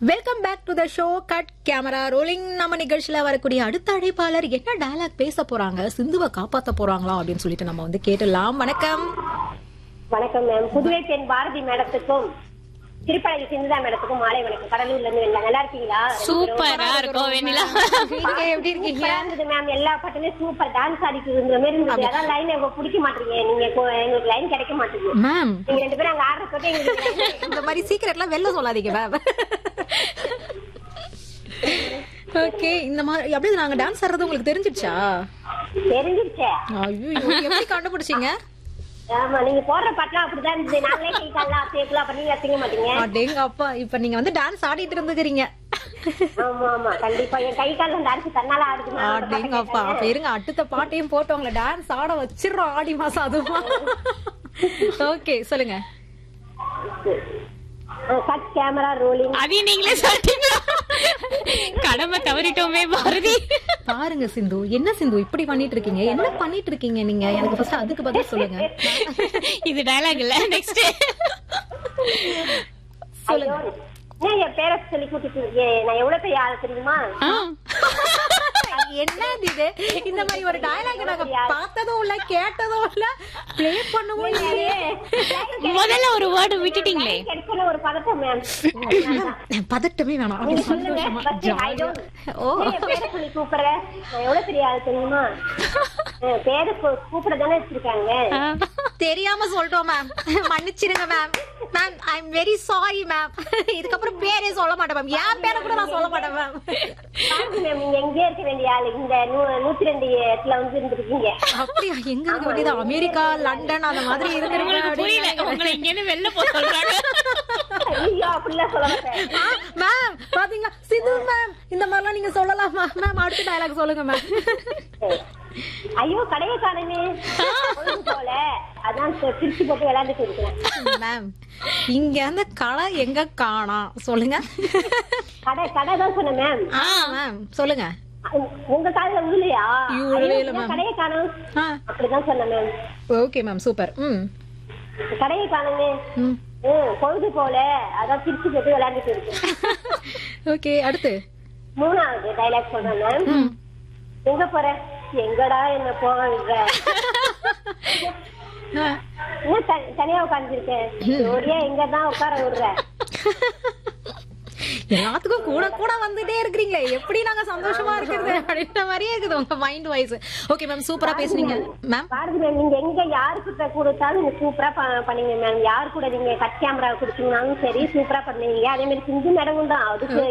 Welcome back to the show cut camera rolling நம்ம நிகழ்ச்சியில வரக்கூடிய அடுத்த அழைப்பாளர் என்ன டயலாக் பேச போறாங்க சிந்துவை காப்பாத்த போறாங்களா அப்படின்னு சொல்லிட்டு நம்ம வந்து கேட்டுடலாம் வணக்கம் வணக்கம் மேம் புதுவை பெண் பாரதி மேடத்துக்கும் திருப்பதி சிந்துதா மேடத்துக்கும் மாலை வணக்கம் கடலூர்ல இருந்து வெளில நல்லா இருக்கீங்களா சூப்பரா இருக்கும் வெண்ணிலா நீங்க எப்படி இருக்கீங்க சூப்பரா இருந்தது மேம் எல்லா பாட்டுமே சூப்பர் டான்ஸ் ஆடிட்டு இருந்த மாதிரி இருந்தது அதான் லைன் எங்க பிடிக்க மாட்டீங்க நீங்க கொ- எங்களுக்கு லைன் கிடைக்க மாட்டேங்குது மேம் நீங்க ரெண்டு பேரும் அங்க ஆடுற போட்டு எங்களுக்கு line இந்த மாதிரி சீக்கிரட்லாம் வெளில சொல்லாதீங்க மேம் ஓகே இந்த மாதிரி அப்படியே நாங்க டான்ஸ் ஆடுறது உங்களுக்கு தெரிஞ்சிடுச்சா தெரிஞ்சிருச்சே ஐயோ எப்படி கண்டுபிடிச்சீங்க ஆமா நீங்க போடுற பாட்டுலாம் அப்படிதான் இருந்தது நாங்களே கை கால்லாம் சேர்க்கலாம் பண்ணி செய்ய மாட்டீங்க அடேங்க அப்பா இப்ப நீங்க வந்து டான்ஸ் ஆடிட்டு இருந்துக்கிறீங்க ஆமா ஆமா கண்டிப்பா என் கை காலம் டான்ஸ் தன்னால ஆடுது மேம். அடேங்க அப்பா அப்ப இருங்க அடுத்த பாட்டையும் போட்டு உங்களை டான்ஸ் ஆட வச்சிடுறோம் ஆடி மாசம் அதுமா ஓகே சொல்லுங்க கட் கேமரா ரோலிங் அதையும் நீங்களே சொல்லிட்டீங்க கடமை தவறிட்டோமே பாரதி பாருங்க சிந்து என்ன சிந்து இப்படி பண்ணிட்டு இருக்கீங்க என்ன பண்ணிட்டு இருக்கீங்க நீங்க எனக்கு ஃபர்ஸ்ட் அதுக்கு பதில் சொல்லுங்க இது டயலாக் இல்ல நெக்ஸ்ட் ஐயோ ஏன் என் பேரை சொல்லி கூட்டிட்டு இருக்கீங்க? நான் எவ்வளவு பெரிய ஆள் தெரியுமா என்னது இது இந்த மாதிரி ஒரு டயலாக் நாங்க பார்த்ததும் இல்ல கேட்டதும் இல்ல ப்ளே பண்ணவும் இல்லையே முதல்ல ஒரு வேர்டு விட்டுட்டீங்களே கிடைச்சல ஒரு பதட்டம் மேம் பதட்டமே வேணாம் அப்படி நீங்க சொல்லுங்க சந்தோஷமா first I ஜாலியா don't- ஓ ஏன் என் பேரை சொல்லி கூப்பிடுற நான் எவ்வளவு பெரிய ஆள் தெரியுமா என் பேரு கூ- கூப்பிட தானே வச்சிருக்காங்க தெரியாம சொல்லிட்டோம் மேம் மன்னிச்சிடுங்க ma'am ma'am I am very sorry ma'am இதுக்கப்புறம் பேரே சொல்ல மாட்டேன் மேம் என் பேரை கூட நான் சொல்ல மாட்டேன் மேம் பாருங்க மேம் நீங்க எங்கேயே இருக்க வேண்டிய ஆளு இந்த நூ- நூத்தி ரெண்டு இடத்துல வந்து இருந்திருக்கீங்க அப்படியா எங்க இருக்க வேண்டியது அமெரிக்கா லண்டன் அந்த மாதிரி உங்களுக்கு புரியல இருந்திருக்கீங்க உங்களை இங்க இருந்து வெளில போக சொல்றாங்க ஐயோ அப்படிலாம் சொல்ல மாட்டேன் மேம் பாத்தீங்களா சிது மேம் இந்த மாதிரிலாம் நீங்க சொல்லலாமா மேம் அடுத்த டயலாக் சொல்லுங்க மேம் ஐயோ கடையை காணுமே பொழுது போல அதான் தி- திருச்சி போட்டு விளையாண்டுட்டு இருக்கிறேன் மேம் இங்க அந்த கடை எங்க காணோம் சொல்லுங்க கடை கடை தான் சொன்னேன் மேம் ஆ மேம் சொல்லுங்க உங்க காதுல விழுலையா ஐயோ, ஐயோ, விழலையில இதான் மேம். கடையை காணும் ஆ அப்படிதான் சொன்னேன் மேம் ஓகே மேம் சூப்பர் ம் கடையை காணுமே ம் ம், பொழுது போல அதான் திருச்சி போட்டு விளையாண்டுட்டு இருக்கேன் ஓகே அடுத்து மூணாவது டைலாக் சொல்றேன் மேம் ம் எங்க போற எங்கடா என்ன போக விடுற ஆ. இன்னும் த- தனியா உட்காந்துருக்கேன் ஜோடியா எங்க தான் உட்கார விடுற எல்லாத்துக்கும் கூட கூட வந்துட்டே இருக்கிறீங்களே எப்படி நாங்க சந்தோஷமா இருக்கிறது அப்படின்ற மாதிரியே இருக்குது உங்க மைண்ட் வாய்ஸ் ஓகே மேம் சூப்பரா பேசுனீங்க மேம் பாரதி மேம் நீங்க எங்க யாருக்கிட்ட கொடுத்தாலும் நீங்க சூப்பரா ப- பண்ணீங்க மேம் யார் கூட நீங்க கட் கேமரா கொடுத்தீங்கனாலும் சரி சூப்பரா பண்ணீங்க அதே மாதிரி சிந்து மேடமும் தான் அதுக்கு